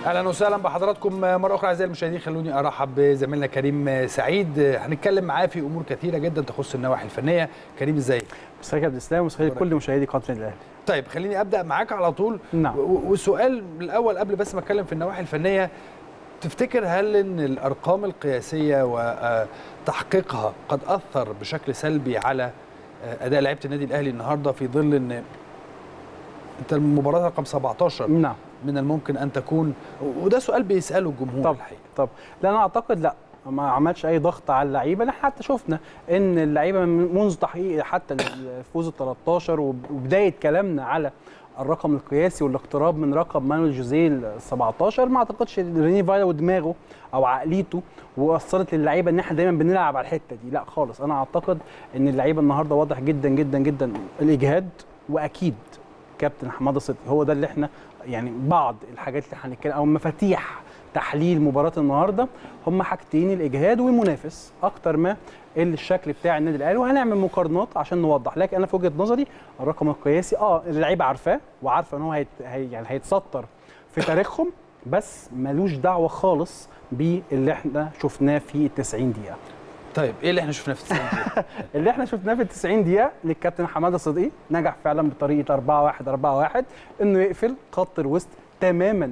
اهلا وسهلا بحضراتكم مره اخرى اعزائي المشاهدين خلوني ارحب بزميلنا كريم سعيد هنتكلم معاه في امور كثيره جدا تخص النواحي الفنيه كريم ازاي مساء عبد الاسلام ومساء كل مشاهدي قناه النادي الاهلي طيب خليني ابدا معاك على طول نعم. والسؤال الاول قبل بس ما اتكلم في النواحي الفنيه تفتكر هل ان الارقام القياسيه وتحقيقها قد اثر بشكل سلبي على اداء لعيبه النادي الاهلي النهارده في ظل ان انت المباراه رقم 17 نعم من الممكن ان تكون وده سؤال بيساله الجمهور طب الحقيقه طب لا انا اعتقد لا ما عملش اي ضغط على اللعيبه احنا حتى شفنا ان اللعيبه منذ تحقيق حتى الفوز ال 13 وبدايه كلامنا على الرقم القياسي والاقتراب من رقم مانويل جوزيه ال 17 ما اعتقدش ريني فايلا ودماغه او عقليته واثرت للعيبه ان احنا دايما بنلعب على الحته دي لا خالص انا اعتقد ان اللعيبه النهارده واضح جدا جدا جدا الاجهاد واكيد كابتن حماده صدقي هو ده اللي احنا يعني بعض الحاجات اللي هنتكلم او مفاتيح تحليل مباراه النهارده هم حاجتين الاجهاد والمنافس اكتر ما الشكل بتاع النادي الاهلي وهنعمل مقارنات عشان نوضح لكن انا في وجهه نظري الرقم القياسي اه اللعيبه عارفاه وعارفه ان هو هيت يعني هيتسطر في تاريخهم بس ملوش دعوه خالص باللي احنا شفناه في ال 90 دقيقه طيب ايه اللي احنا شفناه في 90 دقيقه اللي احنا شفناه في ال 90 دقيقه للكابتن حماده صدقي نجح فعلا بطريقه 4 1 4 1 انه يقفل خط الوسط تماما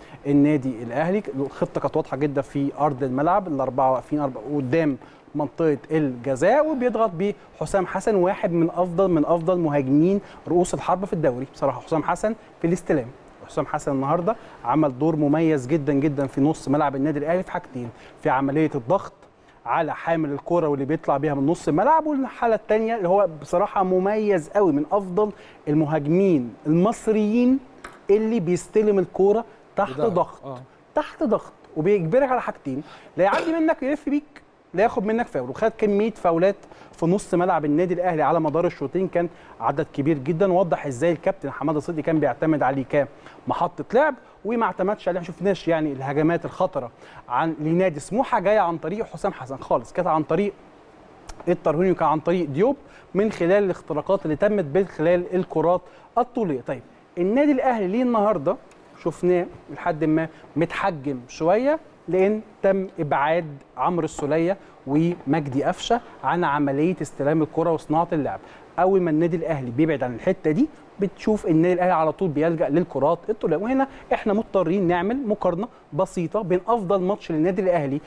للنادي الاهلي الخطه كانت واضحه جدا في ارض الملعب الاربعه واقفين أربعة قدام منطقه الجزاء وبيضغط بحسام حسن واحد من افضل من افضل مهاجمين رؤوس الحرب في الدوري بصراحه حسام حسن في الاستلام حسام حسن النهارده عمل دور مميز جدا جدا في نص ملعب النادي الاهلي في حاجتين في عمليه الضغط على حامل الكرة واللي بيطلع بيها من نص الملعب والحالة الثانية اللي هو بصراحة مميز قوي من أفضل المهاجمين المصريين اللي بيستلم الكرة تحت ضغط آه. تحت ضغط وبيجبرك على حاجتين لا يعدي منك يلف بيك لا ياخد منك فاول وخد كميه فاولات في نص ملعب النادي الاهلي على مدار الشوطين كان عدد كبير جدا وضح ازاي الكابتن حماده صدقي كان بيعتمد عليه كمحطه لعب وما اعتمدش عليه ما شفناش يعني الهجمات الخطره عن لنادي سموحه جايه عن طريق حسام حسن خالص كانت عن طريق الترهيني وكان عن طريق ديوب من خلال الاختراقات اللي تمت من خلال الكرات الطوليه طيب النادي الاهلي ليه النهارده شفناه لحد ما متحجم شويه لان تم ابعاد عمرو السوليه ومجدي قفشه عن عمليه استلام الكره وصناعه اللعب اول ما النادي الاهلي بيبعد عن الحته دي بتشوف النادي الاهلي على طول بيلجا للكرات الطوليه وهنا احنا مضطرين نعمل مقارنه بسيطه بين افضل ماتش للنادي الاهلي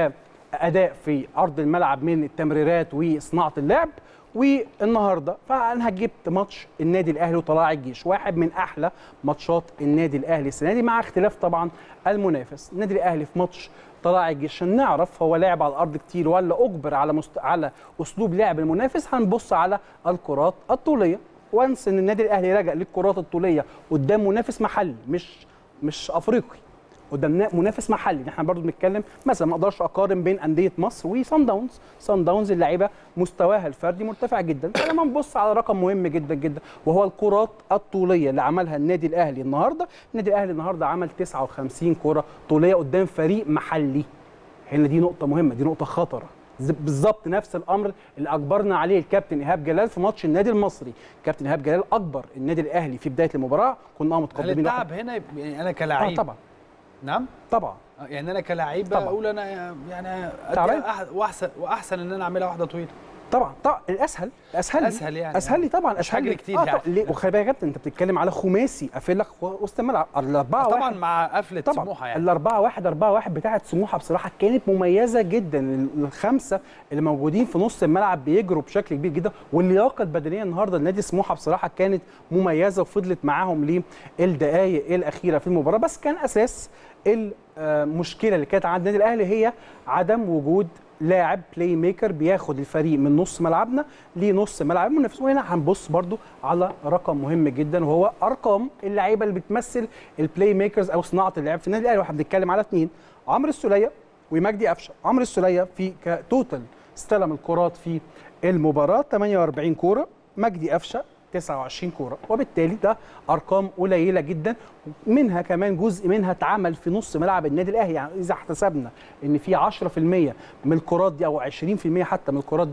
كاداء في ارض الملعب من التمريرات وصناعه اللعب والنهارده فانا جبت ماتش النادي الاهلي وطلائع الجيش واحد من احلى ماتشات النادي الاهلي السنه دي مع اختلاف طبعا المنافس النادي الاهلي في ماتش طلائع الجيش عشان نعرف هو لعب على الارض كتير ولا اجبر على مست... على اسلوب لعب المنافس هنبص على الكرات الطوليه وانس ان النادي الاهلي رجع للكرات الطوليه قدام منافس محلي مش مش افريقي قدام منافس محلي احنا برضو بنتكلم مثلا ما اقدرش اقارن بين انديه مصر وصن داونز صن داونز اللعيبه مستواها الفردي مرتفع جدا فلما نبص على رقم مهم جدا جدا وهو الكرات الطوليه اللي عملها النادي الاهلي النهارده النادي الاهلي النهارده عمل 59 كره طوليه قدام فريق محلي هنا دي نقطه مهمه دي نقطه خطره بالظبط نفس الامر اللي اجبرنا عليه الكابتن ايهاب جلال في ماتش النادي المصري كابتن ايهاب جلال اجبر النادي الاهلي في بدايه المباراه كنا هل متقدمين التعب هنا يعني انا كلاعب آه طبعا نعم طبعا يعني انا كلاعب طبعا. اقول انا يعني أدي تعبان. أح- واحسن واحسن ان انا اعملها واحده طويله طبعا طبعا الاسهل اسهل لي. أسهل يعني. اسهل لي طبعا مش اسهل هجري لي. كتير آه يعني. طبعا ليه وخلي بالك يا كابتن انت بتتكلم على خماسي قافل لك وسط الملعب الاربعه طبعا واحد مع قفله طبعا سموحه يعني الاربعه واحد اربعه واحد بتاعه سموحه بصراحه كانت مميزه جدا الخمسه اللي موجودين في نص الملعب بيجروا بشكل كبير جدا واللياقه البدنيه النهارده لنادي سموحه بصراحه كانت مميزه وفضلت معاهم للدقائق الاخيره في المباراه بس كان اساس المشكله اللي كانت عند النادي الاهلي هي عدم وجود لاعب بلاي ميكر بياخد الفريق من نص ملعبنا لنص ملعب المنافس وهنا هنبص برضو على رقم مهم جدا وهو ارقام اللعيبه اللي بتمثل البلاي ميكرز او صناعه اللعب في النادي الاهلي واحنا بنتكلم على اثنين عمرو السوليه ومجدي قفشه عمرو السوليه في كتوتال استلم الكرات في المباراه 48 كوره مجدي قفشه 29 كوره وبالتالي ده ارقام قليله جدا منها كمان جزء منها اتعمل في نص ملعب النادي الاهلي يعني اذا احتسبنا ان في 10% من الكرات دي او 20% حتى من الكرات دي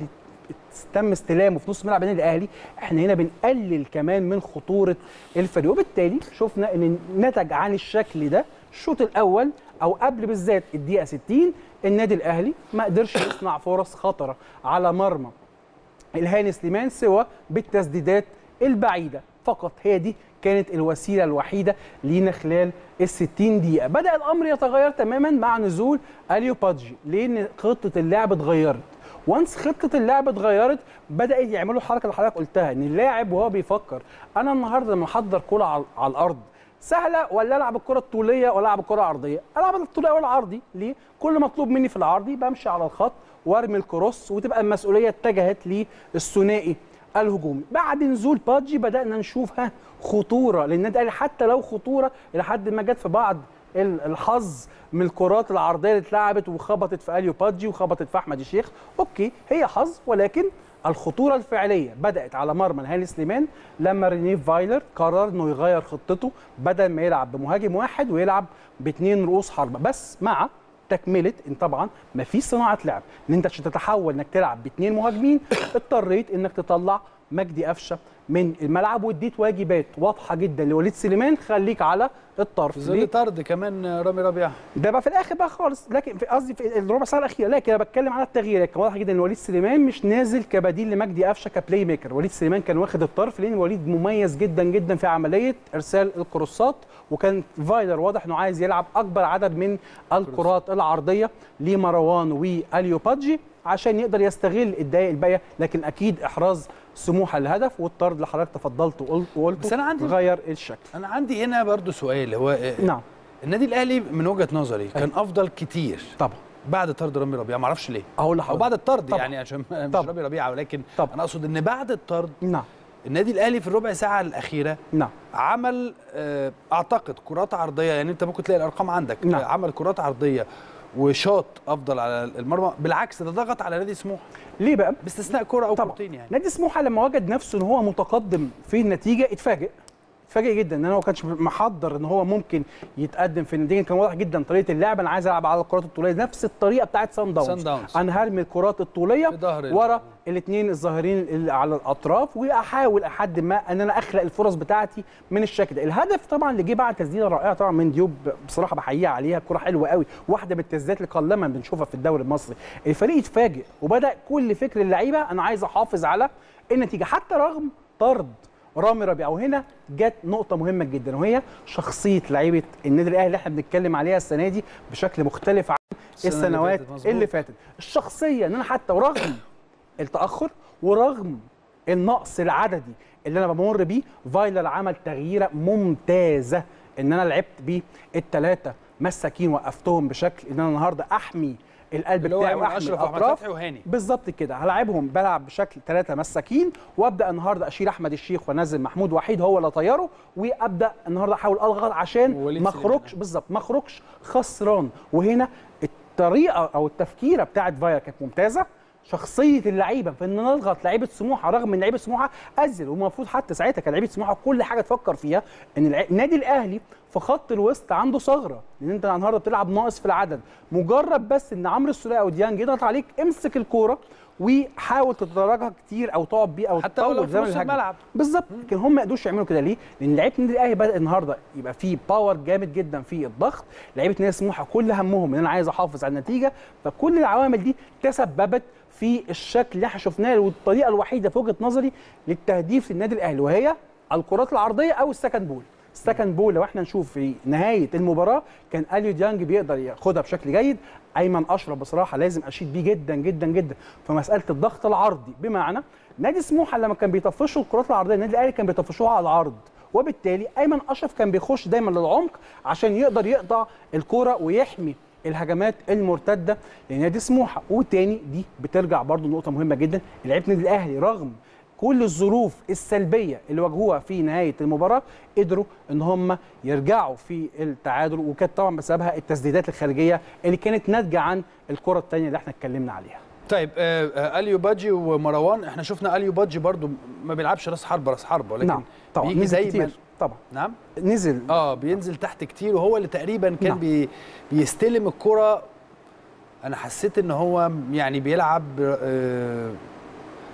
تم استلامه في نص ملعب النادي الاهلي احنا هنا بنقلل كمان من خطوره الفريق وبالتالي شفنا ان نتج عن الشكل ده الشوط الاول او قبل بالذات الدقيقه 60 النادي الاهلي ما قدرش يصنع فرص خطره على مرمى الهاني سليمان سوى بالتسديدات البعيده فقط هي دي كانت الوسيله الوحيده لينا خلال ال 60 دقيقه بدا الامر يتغير تماما مع نزول اليو بادجي لان خطه اللعب اتغيرت وانس خطه اللعب اتغيرت بدات يعملوا الحركه اللي حضرتك قلتها ان اللاعب وهو بيفكر انا النهارده لما احضر كره على على الارض سهله ولا العب الكره الطوليه ولا العب الكره العرضيه العب الطوليه ولا العرضي ليه كل مطلوب مني في العرضي بمشي على الخط وارمي الكروس وتبقى المسؤوليه اتجهت للثنائي الهجومي بعد نزول بادجي بدانا نشوف ها خطوره للنادي الاهلي حتى لو خطوره الى حد ما جت في بعض ال- الحظ من الكرات العرضيه اللي اتلعبت وخبطت في اليو بادجي وخبطت في احمد الشيخ اوكي هي حظ ولكن الخطوره الفعليه بدات على مرمى هاني سليمان لما رينيه فايلر قرر انه يغير خطته بدل ما يلعب بمهاجم واحد ويلعب باثنين رؤوس حربه بس مع تكمله ان طبعا ما فيش صناعه لعب ان انت عشان تتحول انك تلعب باثنين مهاجمين اضطريت انك تطلع مجدي قفشه من الملعب واديت واجبات واضحه جدا لوليد سليمان خليك على الطرف في ظل طرد كمان رامي ربيعه ده بقى في الاخر بقى خالص لكن في قصدي في الربع ساعه الاخيره لكن انا بتكلم على التغييرات كان واضح جدا ان وليد سليمان مش نازل كبديل لمجدي قفشه كبلاي ميكر وليد سليمان كان واخد الطرف لان وليد مميز جدا جدا في عمليه ارسال الكروسات وكان فايلر واضح انه عايز يلعب اكبر عدد من الكرات العرضيه لمروان واليو بادجي عشان يقدر يستغل الدقائق الباقيه لكن اكيد احراز سموحه الهدف والطرد اللي حضرتك تفضلت وقلت وقلته بس أنا عندي- غير الشكل انا عندي هنا برضو سؤال هو آه، نعم النادي الاهلي من وجهه نظري كان افضل كتير طبعا بعد طرد رامي ربيعه ما اعرفش ليه اقول او لحضرتك بعد الطرد طبعا. يعني عشان مش طبعا. رامي ربيعه ولكن طبعا. انا اقصد ان بعد الطرد نعم النادي الاهلي في الربع ساعه الاخيره نعم عمل آه، اعتقد كرات عرضيه يعني انت ممكن تلاقي الارقام عندك نعم. آه، عمل كرات عرضيه وشاط افضل على المرمى بالعكس ده ضغط على نادي سموحه ليه بقى باستثناء كره او طبعا كورتين يعني نادي سموحه لما وجد نفسه ان هو متقدم في النتيجه اتفاجئ اتفاجئ جدا ان انا ما كانش محضر ان هو ممكن يتقدم في النتيجه كان واضح جدا طريقه اللعب انا عايز العب على الكرات الطوليه نفس الطريقه بتاعت سان داونز سان داونز. انا هرمي الكرات الطوليه في ظهر ال- ورا الاثنين الظاهرين اللي على الاطراف واحاول احد ما ان انا اخلق الفرص بتاعتي من الشكل ده الهدف طبعا اللي جه بعد تسديده رائعه طبعا من ديوب بصراحه بحييه عليها كره حلوه قوي واحده من التسديدات اللي قلما بنشوفها في الدوري المصري الفريق اتفاجئ وبدا كل فكر اللعيبه انا عايز احافظ على النتيجه حتى رغم طرد رامي ربيعه وهنا جت نقطه مهمه جدا وهي شخصيه لعيبه النادي الاهلي اللي احنا بنتكلم عليها السنه دي بشكل مختلف عن السنة اللي السنوات فاتت، مظبوط. اللي فاتت الشخصيه ان انا حتى ورغم التاخر ورغم النقص العددي اللي انا بمر بيه فايلر عمل تغييره ممتازه ان انا لعبت بالثلاثه مساكين وقفتهم بشكل ان انا النهارده احمي القلب اللي هو بتاعي ايمن واحمي اشرف واحمد الاطراف فتحي وهاني بالظبط كده هلاعبهم بلعب بشكل ثلاثه مساكين وابدا النهارده اشيل احمد الشيخ وانزل محمود وحيد هو اللي طيره وابدا النهارده احاول اضغط عشان ووليد ما سليمان. اخرجش بالظبط ما اخرجش خسران وهنا الطريقه او التفكيره بتاعت فايا كانت ممتازه شخصيه اللعيبه في ان نضغط لعيبه سموحه رغم ان لعيبه سموحه ازل والمفروض حتى ساعتها كان لعيبه سموحه كل حاجه تفكر فيها ان الع- النادي الاهلي في خط الوسط عنده ثغره لان انت النهارده بتلعب ناقص في العدد مجرد بس ان عمرو السوليه او ديانج يضغط عليك امسك الكوره وحاول تتدرجها كتير او تقعد بيه او حتى ولو تطول في زمن نص الهجمه الملعب. بالظبط لكن هم ما قدروش يعملوا كده ليه؟ لان لعيبه النادي الاهلي بدا النهارده يبقى فيه باور جامد جدا في الضغط، لعيبه نادي سموحه كل همهم ان انا عايز احافظ على النتيجه، فكل العوامل دي تسببت في الشكل اللي احنا شفناه والطريقه الوحيده في وجهه نظري للتهديف للنادي الاهلي وهي الكرات العرضيه او السكند بول. السكند بول لو احنا نشوف في نهايه المباراه كان اليو ديانج بيقدر ياخدها بشكل جيد ايمن اشرف بصراحه لازم اشيد بيه جدا جدا جدا في مساله الضغط العرضي بمعنى نادي سموحه لما كان بيطفشوا الكرات العرضيه النادي الاهلي كان بيطفشوها على العرض وبالتالي ايمن اشرف كان بيخش دايما للعمق عشان يقدر يقطع الكره ويحمي الهجمات المرتده لنادي سموحه وتاني دي بترجع برضو نقطه مهمه جدا لعيبه النادي الاهلي رغم كل الظروف السلبيه اللي واجهوها في نهايه المباراه قدروا ان هم يرجعوا في التعادل وكانت طبعا بسببها التسديدات الخارجيه اللي كانت ناتجه عن الكره الثانيه اللي احنا اتكلمنا عليها طيب آه، آه، اليو بادجي ومروان احنا شفنا اليو بادجي برضو ما بيلعبش راس حربه راس حربه ولكن نعم طبعا بيجي نزل زي ما كتير طبعا نعم نزل اه بينزل تحت كتير وهو اللي تقريبا كان نعم. بي بيستلم الكرة انا حسيت ان هو يعني بيلعب آه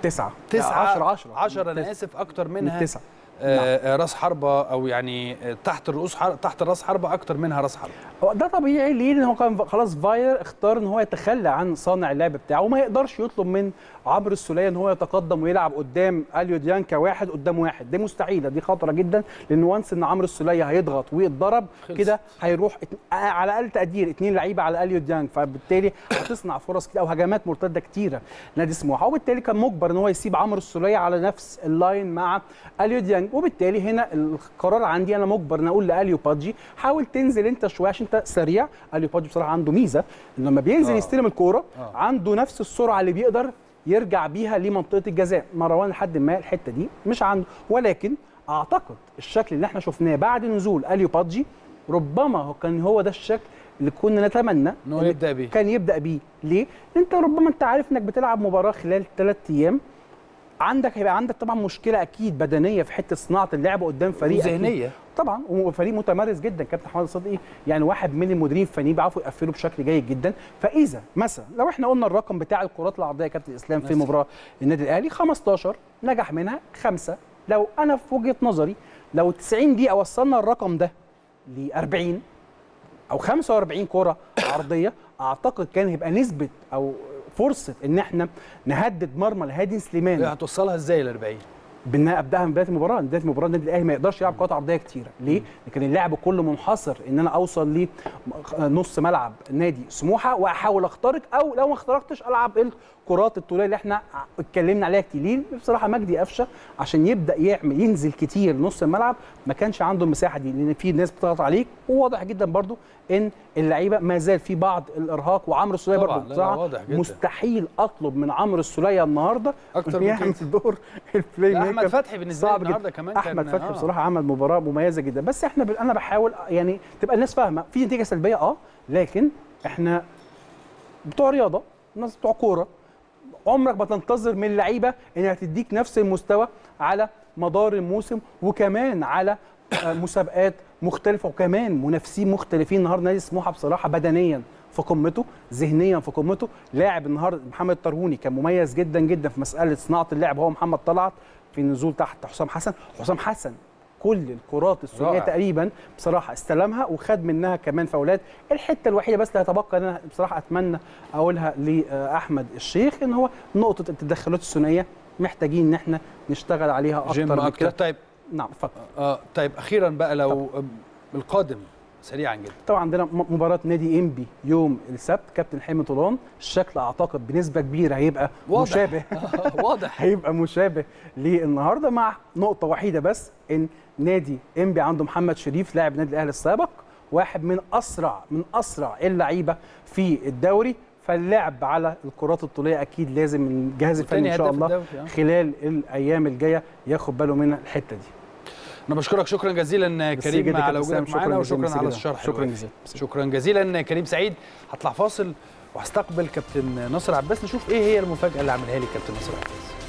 تسعة تسعة 10 10 10 انا اسف اكتر منها تسعة آه آه، راس حربه او يعني آه، تحت الرؤوس حر... تحت الراس حربه اكتر منها راس حربه هو ده طبيعي ليه؟ لان هو كان خلاص فاير اختار ان هو يتخلى عن صانع اللعب بتاعه وما يقدرش يطلب من عمرو السوليه ان هو يتقدم ويلعب قدام اليو ديانكا واحد قدام واحد دي مستحيله دي خطره جدا لان وانس ان عمرو السوليه هيضغط ويتضرب خلص. كده هيروح ات... على اقل تقدير اثنين لعيبه على اليو ديانج فبالتالي هتصنع فرص كتير او هجمات مرتده كتيره نادي سموحه وبالتالي كان مجبر ان هو يسيب عمرو السوليه على نفس اللاين مع اليو ديانج وبالتالي هنا القرار عندي انا مجبر ان اقول لاليو بادجي حاول تنزل انت شويه عشان انت سريع اليو بادجي بصراحه عنده ميزه ان لما بينزل آه. يستلم الكوره آه. عنده نفس السرعه اللي بيقدر يرجع بيها لمنطقه الجزاء مروان لحد ما الحته دي مش عنده ولكن اعتقد الشكل اللي احنا شفناه بعد نزول اليو بادجي ربما هو كان هو ده الشكل اللي كنا نتمنى ان هو إن يبدا بيه كان يبدا بيه ليه انت ربما انت عارف انك بتلعب مباراه خلال ثلاث ايام عندك هيبقى عندك طبعا مشكله اكيد بدنيه في حته صناعه اللعب قدام فريق أكيد. وذهنيه طبعا وفريق متمرس جدا كابتن حماد صدقي يعني واحد من المديرين الفنيين بيعرفوا يقفلوا بشكل جيد جدا فاذا مثلا لو احنا قلنا الرقم بتاع الكرات العرضيه يا كابتن اسلام في مثلا. مباراه النادي الاهلي 15 نجح منها خمسه لو انا في وجهه نظري لو 90 دقيقه وصلنا الرقم ده ل 40 او 45 كره عرضيه اعتقد كان هيبقى نسبه او فرصه ان احنا نهدد مرمى الهادي سليمان هتوصلها ازاي ل 40 بان أنا ابداها من بدايه المباراه بدايه المباراه النادي الاهلي ما يقدرش يلعب كرات عرضيه كتيره ليه لكن اللعب كله منحصر ان انا اوصل لنص ملعب نادي سموحه واحاول اخترق او لو ما اخترقتش العب الكرات الطوليه اللي احنا اتكلمنا عليها كتير ليه بصراحه مجدي قفشه عشان يبدا يعمل ينزل كتير نص الملعب ما كانش عنده المساحه دي لان في ناس بتضغط عليك وواضح جدا برضو ان اللعيبه ما زال في بعض الارهاق وعمرو السوليه طبعاً، برضو لا، لا، بصراحه واضح جداً. مستحيل اطلب من عمرو السوليه النهارده أكتر إنه من يعمل كده. دور البلاي لا، ميكر احمد فتحي بالنسبه لي صعب النهارده جدا كمان احمد كان فتحي آه. بصراحه عمل مباراه مميزه جدا بس احنا ب... انا بحاول يعني تبقى الناس فاهمه في نتيجه سلبيه اه لكن احنا بتوع رياضه ناس بتوع كوره عمرك ما تنتظر من اللعيبه انها تديك نفس المستوى على مدار الموسم وكمان على آه، مسابقات مختلفه وكمان منافسين مختلفين النهارده نادي سموحه بصراحه بدنيا في قمته ذهنيا في قمته لاعب النهارده محمد ترهوني كان مميز جدا جدا في مساله صناعه اللعب هو محمد طلعت في النزول تحت حسام حسن حسام حسن كل الكرات الثنائيه رائع. تقريبا بصراحه استلمها وخد منها كمان فاولات الحته الوحيده بس اللي هتبقى ان انا بصراحه اتمنى اقولها لاحمد الشيخ ان هو نقطه التدخلات الثنائيه محتاجين ان احنا نشتغل عليها جيم اكتر من اكتر كده طيب نعم اتفضل اه طيب اخيرا بقى لو القادم سريعا جدا طبعا عندنا م- مباراه نادي انبي يوم السبت كابتن حلمي طولان الشكل اعتقد بنسبه كبيره هيبقى واضح. مشابه آه، واضح هيبقى مشابه للنهارده مع نقطه وحيده بس ان نادي انبي عنده محمد شريف لاعب نادي الاهلي السابق واحد من اسرع من اسرع اللعيبه في الدوري فاللعب على الكرات الطوليه اكيد لازم من الجهاز الفني وتاني ان شاء هداف الله الدوري، آه. خلال الايام الجايه ياخد باله من الحته دي انا بشكرك شكرا جزيلا ميرسي كريم جدا على كابتن وجودك سام، معانا جزيلا، وشكرا ميرسي على جدا. الشرح شكرا الوافي. جزيلا شكرا جزيلا كريم سعيد هطلع فاصل وهستقبل كابتن ناصر عباس نشوف ايه هي المفاجاه اللي عملها لي كابتن ناصر عباس